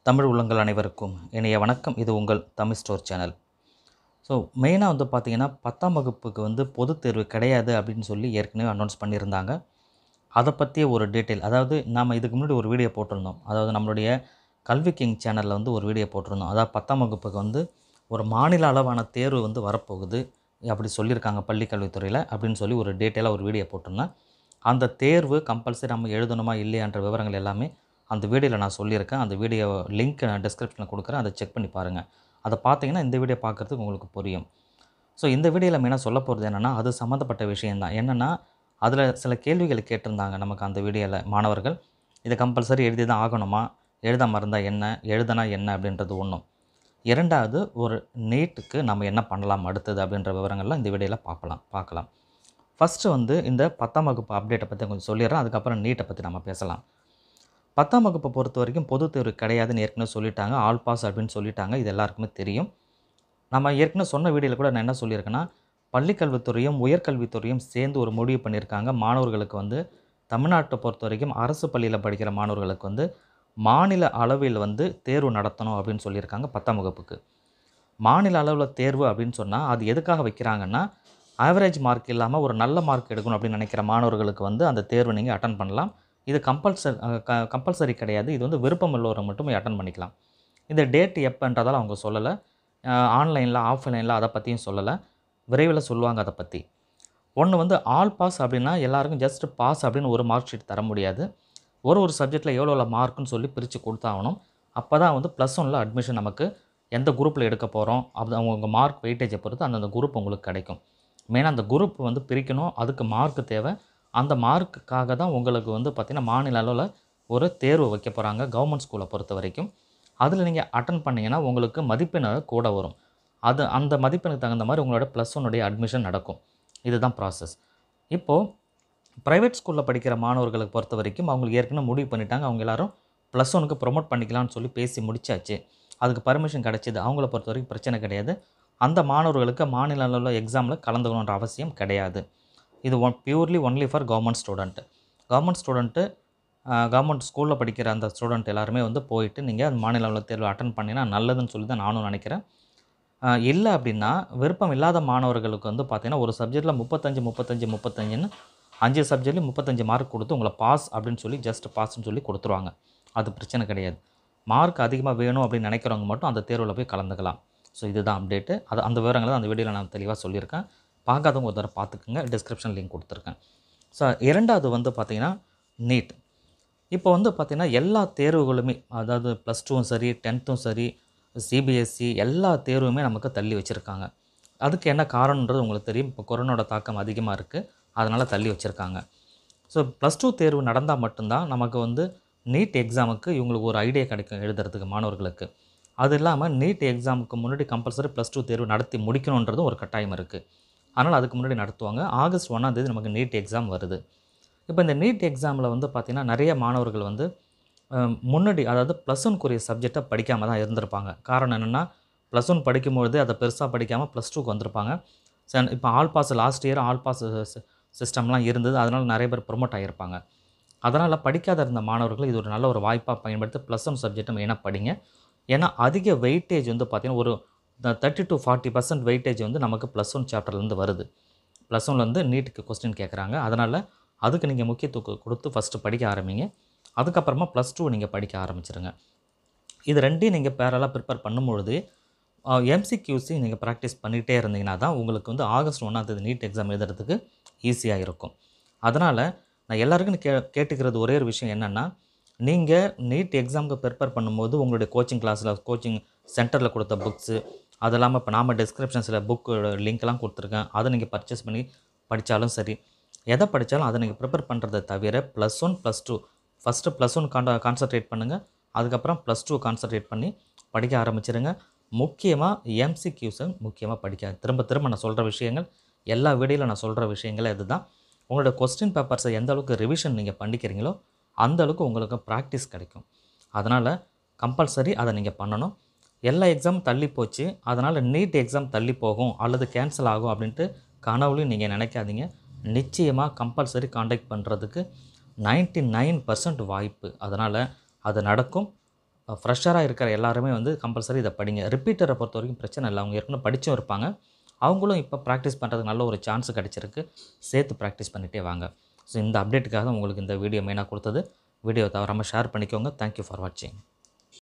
தமிழ் உள்ளங்கள் அனைவருக்கும் இனிய வணக்கம் இது உங்கள் தமிழ் ஸ்டோர் சேனல் ஸோ மெயினாக வந்து பார்த்தீங்கன்னா பத்தாம் வகுப்புக்கு வந்து பொதுத் தேர்வு கிடையாது அப்படின்னு சொல்லி ஏற்கனவே அனௌன்ஸ் பண்ணியிருந்தாங்க அதை பற்றிய ஒரு டீட்டெயில் அதாவது நாம் இதுக்கு முன்னாடி ஒரு வீடியோ போட்டிருந்தோம் அதாவது நம்மளுடைய கல்வி கிங் சேனலில் வந்து ஒரு வீடியோ போட்டிருந்தோம் அதாவது பத்தாம் வகுப்புக்கு வந்து ஒரு மாநில அளவான தேர்வு வந்து வரப்போகுது அப்படி சொல்லியிருக்காங்க பள்ளி கல்வித்துறையில் அப்படின்னு சொல்லி ஒரு டீட்டெயிலாக ஒரு வீடியோ போட்டிருந்தேன் அந்த தேர்வு கம்பல்சரி நம்ம எழுதணுமா இல்லையான்ற விவரங்கள் எல்லாமே அந்த வீடியோவில் நான் சொல்லியிருக்கேன் அந்த வீடியோ லிங்க் நான் டிஸ்கிரிப்ஷனில் கொடுக்குறேன் அதை செக் பண்ணி பாருங்கள் அதை பார்த்தீங்கன்னா இந்த வீடியோ பார்க்குறதுக்கு உங்களுக்கு புரியும் ஸோ இந்த வீடியோவில் மெயினாக சொல்ல போகிறது என்னென்னா அது சம்மந்தப்பட்ட விஷயந்தான் என்னென்னா அதில் சில கேள்விகள் கேட்டிருந்தாங்க நமக்கு அந்த வீடியோவில் மாணவர்கள் இது கம்பல்சரி எழுதி தான் ஆகணுமா எழுதாம இருந்தால் என்ன எழுதனா என்ன அப்படின்றது ஒன்றும் இரண்டாவது ஒரு நீட்டுக்கு நம்ம என்ன பண்ணலாம் அடுத்தது அப்படின்ற விவரங்கள்லாம் இந்த வீடியோவில் பார்க்கலாம் பார்க்கலாம் ஃபஸ்ட்டு வந்து இந்த பத்தாம் வகுப்பு அப்டேட்டை பற்றி கொஞ்சம் சொல்லிடுறேன் அதுக்கப்புறம் நீட்டை பற்றி நம்ம பேசலாம் பத்தாம் வகுப்பை பொறுத்த வரைக்கும் பொதுத் தேர்வு கிடையாதுன்னு ஏற்கனவே சொல்லிட்டாங்க ஆல் பாஸ் அப்படின்னு சொல்லிட்டாங்க இது எல்லாருக்குமே தெரியும் நம்ம ஏற்கனவே சொன்ன வீடியோவில் கூட நான் என்ன சொல்லியிருக்கேன்னா பள்ளிக்கல்வித்துறையும் உயர்கல்வித்துறையும் சேர்ந்து ஒரு முடிவு பண்ணியிருக்காங்க மாணவர்களுக்கு வந்து தமிழ்நாட்டை பொறுத்த வரைக்கும் அரசு பள்ளியில் படிக்கிற மாணவர்களுக்கு வந்து மாநில அளவில் வந்து தேர்வு நடத்தணும் அப்படின்னு சொல்லியிருக்காங்க பத்தாம் வகுப்புக்கு மாநில அளவில் தேர்வு அப்படின்னு சொன்னால் அது எதுக்காக வைக்கிறாங்கன்னா ஆவரேஜ் மார்க் இல்லாமல் ஒரு நல்ல மார்க் எடுக்கணும் அப்படின்னு நினைக்கிற மாணவர்களுக்கு வந்து அந்த தேர்வை நீங்கள் அட்டன் பண்ணலாம் இது கம்பல்சரி கம்பல்சரி கிடையாது இது வந்து விருப்பம் உள்ளவரை மட்டுமே அட்டன் பண்ணிக்கலாம் இந்த டேட் எப்போன்றதால அவங்க சொல்லலை ஆன்லைனில் ஆஃப்லைனில் அதை பற்றியும் சொல்லலை விரைவில் சொல்லுவாங்க அதை பற்றி ஒன்று வந்து ஆல் பாஸ் அப்படின்னா எல்லாருக்கும் ஜஸ்ட் பாஸ் அப்படின்னு ஒரு மார்க் ஷீட் தர முடியாது ஒரு ஒரு சப்ஜெக்ட்டில் எவ்வளோ எவ்வளோ மார்க்குன்னு சொல்லி பிரித்து கொடுத்தாகணும் அப்போ தான் வந்து ப்ளஸ் ஒனில் அட்மிஷன் நமக்கு எந்த குரூப்பில் எடுக்க போகிறோம் அது அவங்க மார்க் வெயிட்டேஜை பொறுத்து அந்தந்த குரூப் உங்களுக்கு கிடைக்கும் மெயினாக அந்த குரூப் வந்து பிரிக்கணும் அதுக்கு மார்க் தேவை அந்த மார்க்குக்காக தான் உங்களுக்கு வந்து பார்த்திங்கன்னா மாநில அளவில் ஒரு தேர்வு வைக்க போகிறாங்க கவர்மெண்ட் ஸ்கூலை பொறுத்த வரைக்கும் அதில் நீங்கள் அட்டன் பண்ணிங்கன்னா உங்களுக்கு மதிப்பெண் கூட வரும் அது அந்த மதிப்பெண்ணுக்கு தகுந்த மாதிரி உங்களோட ப்ளஸ் ஒன்னுடைய அட்மிஷன் நடக்கும் இதுதான் ப்ராசஸ் இப்போது ப்ரைவேட் ஸ்கூலில் படிக்கிற மாணவர்களுக்கு பொறுத்த வரைக்கும் அவங்களுக்கு ஏற்கனவே முடிவு பண்ணிட்டாங்க அவங்க எல்லாரும் ப்ளஸ் ஒனுக்கு ப்ரொமோட் பண்ணிக்கலாம்னு சொல்லி பேசி முடிச்சாச்சு அதுக்கு பர்மிஷன் கிடச்சிது அவங்கள பொறுத்த வரைக்கும் பிரச்சனை கிடையாது அந்த மாணவர்களுக்கு மாநில அளவில் எக்ஸாமில் கலந்துக்கணுன்ற அவசியம் கிடையாது இது one purely only for government student government student government ஸ்கூலில் படிக்கிற அந்த ஸ்டூடெண்ட் எல்லாருமே வந்து போயிட்டு நீங்கள் அந்த மாநில அளவில் தேர்வு அட்டன் பண்ணினா நல்லதுன்னு சொல்லி தான் நானும் நினைக்கிறேன் இல்லை அப்படின்னா விருப்பம் இல்லாத மாணவர்களுக்கு வந்து பார்த்திங்கன்னா ஒரு சப்ஜெக்ட்டில் முப்பத்தஞ்சு முப்பத்தஞ்சு முப்பத்தஞ்சுன்னு அஞ்சு சப்ஜெக்ட்லேயும் முப்பத்தஞ்சு மார்க் கொடுத்து உங்களை பாஸ் அப்படின்னு சொல்லி ஜஸ்ட் பாஸ்ன்னு சொல்லி கொடுத்துருவாங்க அது பிரச்சனை கிடையாது மார்க் அதிகமாக வேணும் அப்படின்னு நினைக்கிறவங்க மட்டும் அந்த தேர்வில் போய் கலந்துக்கலாம் ஸோ இதுதான் அப்டேட்டு அது அந்த விவரங்களை அந்த வீடியோவில் நான் தெளிவாக சொல்லியிருக்கேன் பார்க்காதவங்க ஒரு தடவை பார்த்துக்குங்க டிஸ்கிரிப்ஷன் லிங்க் கொடுத்துருக்கேன் ஸோ இரண்டாவது வந்து பார்த்திங்கன்னா நீட் இப்போ வந்து பார்த்திங்கன்னா எல்லா தேர்வுகளுமே அதாவது ப்ளஸ் டூவும் சரி டென்த்தும் சரி சிபிஎஸ்சி எல்லா தேர்வுமே நமக்கு தள்ளி வச்சுருக்காங்க அதுக்கு என்ன காரணன்றது உங்களுக்கு தெரியும் இப்போ கொரோனாவோட தாக்கம் அதிகமாக இருக்குது அதனால் தள்ளி வச்சுருக்காங்க ஸோ ப்ளஸ் டூ தேர்வு நடந்தால் மட்டும்தான் நமக்கு வந்து நீட் எக்ஸாமுக்கு இவங்களுக்கு ஒரு ஐடியா கிடைக்கும் எழுதுறதுக்கு மாணவர்களுக்கு அது இல்லாமல் நீட் எக்ஸாமுக்கு முன்னாடி கம்பல்சரி ப்ளஸ் டூ தேர்வு நடத்தி முடிக்கணுன்றது ஒரு கட்டாயம் இருக்குது அதனால் அதுக்கு முன்னாடி நடத்துவாங்க ஆகஸ்ட் ஒன்றாந்தேதி நமக்கு நீட் எக்ஸாம் வருது இப்போ இந்த நீட் எக்ஸாமில் வந்து பார்த்திங்கன்னா நிறைய மாணவர்கள் வந்து முன்னாடி அதாவது ப்ளஸ் ஒன்க்குரிய சப்ஜெக்டை படிக்காமல் தான் இருந்திருப்பாங்க காரணம் என்னென்னா ப்ளஸ் ஒன் படிக்கும்பொழுது அதை பெருசாக படிக்காமல் ப்ளஸ் டூக்கு வந்திருப்பாங்க ச இப்போ all pass last year all pass சிஸ்டம்லாம் இருந்தது அதனால் நிறைய பேர் ப்ரொமோட் ஆகியிருப்பாங்க அதனால் படிக்காத இருந்த மாணவர்கள் இது ஒரு நல்ல ஒரு வாய்ப்பாக பயன்படுத்தி ப்ளஸ் ஒன் சப்ஜெக்ட்டை மெயினாக படிங்க ஏன்னா அதிக வெயிட்டேஜ் வந்து பார்த்திங்கன்னா ஒரு thirty to forty percent weightage வந்து நமக்கு ப்ளஸ் ஒன் சாப்டர்லேருந்து வருது ப்ளஸ் ஒன்லேருந்து நீட்டுக்கு கொஸ்டின் கேட்குறாங்க அதனால் அதுக்கு நீங்கள் முக்கியத்துவம் கொடுத்து ஃபஸ்ட்டு படிக்க ஆரம்பிங்க அதுக்கப்புறமா ப்ளஸ் டூ நீங்கள் படிக்க ஆரம்பிச்சிருங்க இது ரெண்டையும் நீங்கள் பேரலாக ப்ரிப்பேர் பண்ணும்பொழுது எம்சிக்யூசி நீங்கள் ப்ராக்டிஸ் பண்ணிகிட்டே இருந்தீங்கன்னா தான் உங்களுக்கு வந்து ஆகஸ்ட் ஒன்றாந்தேதி நீட் எக்ஸாம் எழுதுறதுக்கு ஈஸியாக இருக்கும் அதனால் நான் எல்லாருக்கும் கே கேட்டுக்கிறது ஒரே ஒரு விஷயம் என்னென்னா நீங்கள் நீட் எக்ஸாமுக்கு ப்ரிப்பேர் பண்ணும்போது உங்களுடைய கோச்சிங் கிளாஸில் கோச்சிங் சென்டரில் கொடுத்த புக்ஸு அது இல்லாமல் இப்போ நாம் டிஸ்கிரிப்ஷன்ஸில் புக்கு லிங்க்லாம் கொடுத்துருக்கேன் அதை நீங்கள் பர்ச்சேஸ் பண்ணி படித்தாலும் சரி எதை படித்தாலும் அதை நீங்கள் ப்ரிப்பேர் பண்ணுறதை தவிர plus one plus two first plus one கான்டா கான்சன்ட்ரேட் பண்ணுங்கள் அதுக்கப்புறம் ப்ளஸ் டூ கான்சன்ட்ரேட் பண்ணி படிக்க ஆரம்பிச்சிருங்க முக்கியமாக எம்சிக்யூஸை முக்கியமாக படிக்க திரும்ப திரும்ப நான் சொல்கிற விஷயங்கள் எல்லா வீடியோவில் நான் சொல்கிற விஷயங்களே இதுதான் உங்களோட கொஸ்டின் பேப்பர்ஸை எந்த அளவுக்கு ரிவிஷன் நீங்கள் பண்ணிக்கிறீங்களோ அந்த அளவுக்கு உங்களுக்கு ப்ராக்டிஸ் கிடைக்கும் அதனால் கம்பல்சரி அதை நீங்கள் பண்ணணும் எல்லா எக்ஸாமும் தள்ளி போச்சு அதனால் நீட் எக்ஸாம் தள்ளி போகும் அல்லது கேன்சல் ஆகும் அப்படின்ட்டு கனவுலையும் நீங்கள் நினைக்காதீங்க நிச்சயமாக கம்பல்சரி காண்டாக்ட் பண்ணுறதுக்கு நைன்ட்டி நைன் பர்சன்ட் வாய்ப்பு அதனால் அது நடக்கும் ஃப்ரெஷராக இருக்கிற எல்லாருமே வந்து கம்பல்சரி இதை படிங்க ரிப்பீட்டரை பொறுத்த வரைக்கும் பிரச்சனை இல்லை அவங்க ஏற்கனவே படித்தும் இருப்பாங்க அவங்களும் இப்போ ப்ராக்டிஸ் பண்ணுறதுக்கு நல்ல ஒரு சான்ஸ் கிடச்சிருக்கு சேர்த்து ப்ராக்டிஸ் பண்ணிகிட்டே வாங்க ஸோ இந்த அப்டேட்டுக்காக தான் உங்களுக்கு இந்த வீடியோ மெயினாக கொடுத்தது வீடியோ தவறாமல் ஷேர் பண்ணிக்கோங்க தேங்க்யூ ஃபார் வாட்சிங்